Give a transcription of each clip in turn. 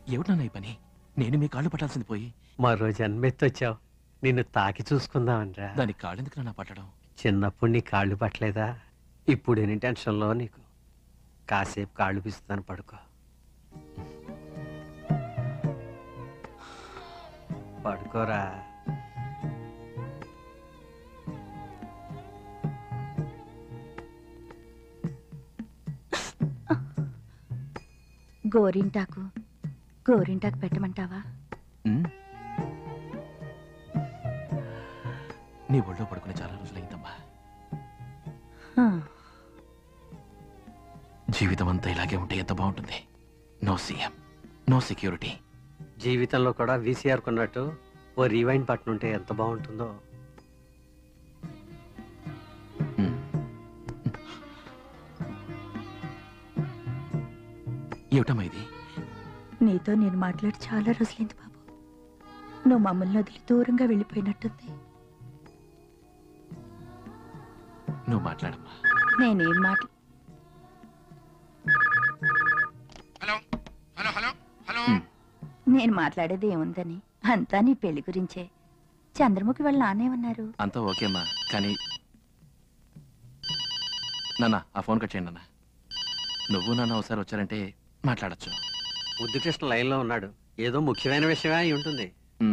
ఏమిటన్నా ఈ పని నేను మీ కాళ్ళు పట్టాల్సింది పోయి మరో జన్మెత్తొచ్చావు నిన్ను తాకి చూసుకుందామనిరా దానికి కాళ్ళు ఎందుకు నా పట్టడం చిన్నప్పుడు నీ కాళ్ళు పట్టలేదా ఇప్పుడు ఎన్ని టెన్షన్లో నీకు కాసేపు కాళ్ళు పిస్తాను పడుకో పడుకోరా గోరింటాకు గోరింటాకు పెట్టమంటావా ఉమ్. నీ ఒళ్ళో పడుకునే చాలా రోజులైందమ్మా హా, జీవితం అంతా ఇలాగే ఉంటే ఎంత బాగుంటుంది నో సీఎం నో సెక్యూరిటీ జీవితంలో కూడా వీసీఆర్ కొన్నట్టు ఓ రీవైండ్ బటన్ ఉంటే ఎంత బాగుంటుందో ఏమిటమ్మా ఇది నీతో నేను మాట్లాడి చాలా రోజులైంది బాబు నువ్వు మమ్మల్ని వదిలి దూరంగా వెళ్ళిపోయినట్టుంది నువ్వు మాట్లాడమ్మా నేనేం మాట్లా హలో హలో హలో హలో నేను మాట్లాడేది ఏముందని అంతా నీ పెళ్లి గురించే చంద్రముఖి వాళ్ళ నాన్నేమన్నారు అంతా ఓకే అమ్మా కానీ నాన్న ఆ ఫోన్ కట్ చేయండి నాన్న నువ్వు నాన్న ఒకసారి వచ్చారంటే మాట్లాడచ్చు బుద్ధికృష్ణ లైన్లో ఉన్నాడు ఏదో ముఖ్యమైన విషయమే అయి ఉంటుంది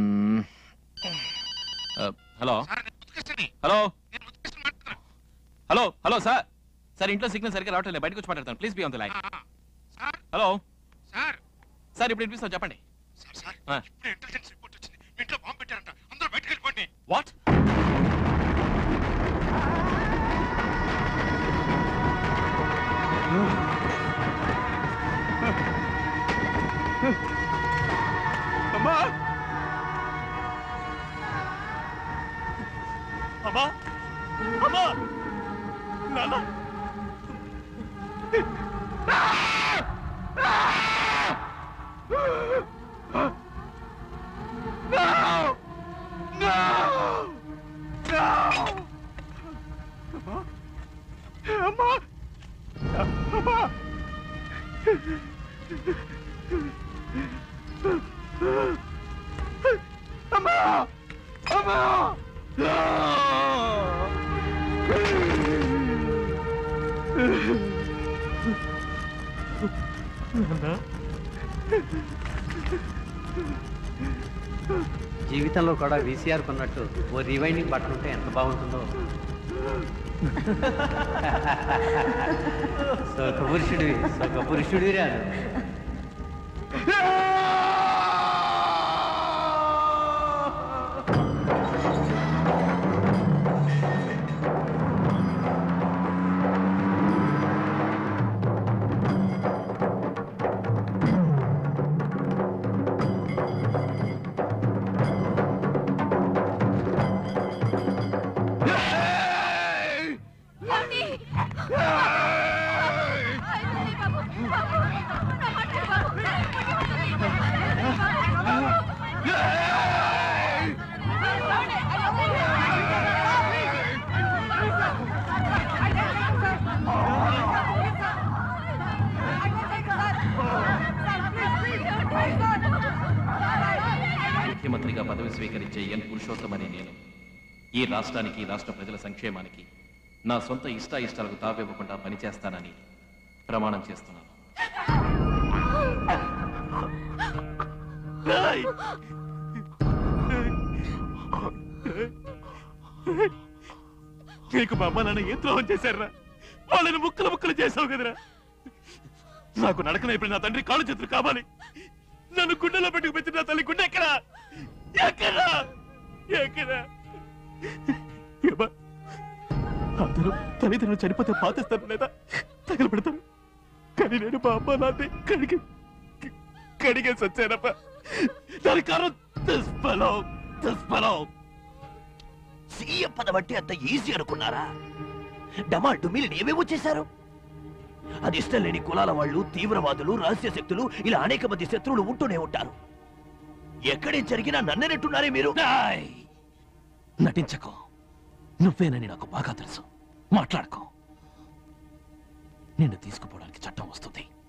హలో సార్ నేను ముత్తుకృష్ణని హలో నేను ముత్తుకృష్ణ మాట్లాడుతున్నా హలో హలో సార్ సార్ ఇంట్లో సిగ్నల్ సరిగ్గా రావట్లేదు బయటకు వచ్చి మాట్లాడతాను please be on the line ఆ, ఆ. సార్ హలో సార్ సార్ ఇప్పుడు వినిపిస్తాం చెప్పండి సార్ సార్ ఆ. ఇప్పుడు ఇంటెలిజెన్స్ రిపోర్ట్ వచ్చింది మీ ఇంట్లో బాంబు పెట్టారంట అందరూ బయటకు వెళ్ళిపోండి వాట్ అమ్మా అమ్మా అమ్మా నాన్న అమ్మా అమ్మా అమ్మా అమ్మా జీవితంలో కూడా వీసీఆర్ కొన్నట్టు ఓ రీవైండింగ్ బటన్ ఉంటే ఎంత బాగుంటుందో సుఖపురుషుడివి సుఖపురుషుడివి రాదు ముఖ్యమంత్రిగా పదవి స్వీకరించే ఎన్ పురుషోత్తమని నేను ఈ రాష్ట్రానికి రాష్ట్ర ప్రజల సంక్షేమానికి నా సొంత ఇష్టాయిష్టాలకు తావివ్వకుండా పనిచేస్తానని ప్రమాణం చేస్తున్నాను నీకు మా అమ్మ నాన్న ఏం ద్రోహం చేశారా వాళ్ళని ముక్కలు ముక్కలు చేసావు కదరా నాకు నడకనైపోయిన నా తండ్రి కాళ్ళు చేతులు కావాలి నన్ను గుండెలో పెట్టుకు పెట్టి నా తల్లి గుండె ఎక్కడా ఎక్కడా ఎక్కడా ఏమా? అందరూ తల్లిదండ్రులు చనిపోతే పాతిస్తారు లేదా తగలబెడతారు కానీ నేను మా అమ్మ నాన్నే కడిగి కడిగేసి వచ్చానప్ప దాని కారణం this fellow, this fellow. CM పదవంటే అంత ఈజీ అనుకున్నారా డమాల్ డుమిల్ ఏమేమో చేశారు అది ఇష్టం లేని కులాల వాళ్ళు తీవ్రవాదులు రహస్య శక్తులు ఇలా అనేక మంది శత్రువులు ఉంటూనే ఉంటారు ఎక్కడే జరిగినా నన్నెనట్టున్నారే మీరు ఏయ్! నటించకు నువ్వేనని నాకు బాగా తెలుసు మాట్లాడకు నిన్ను తీసుకుపోవడానికి చట్టం వస్తుంది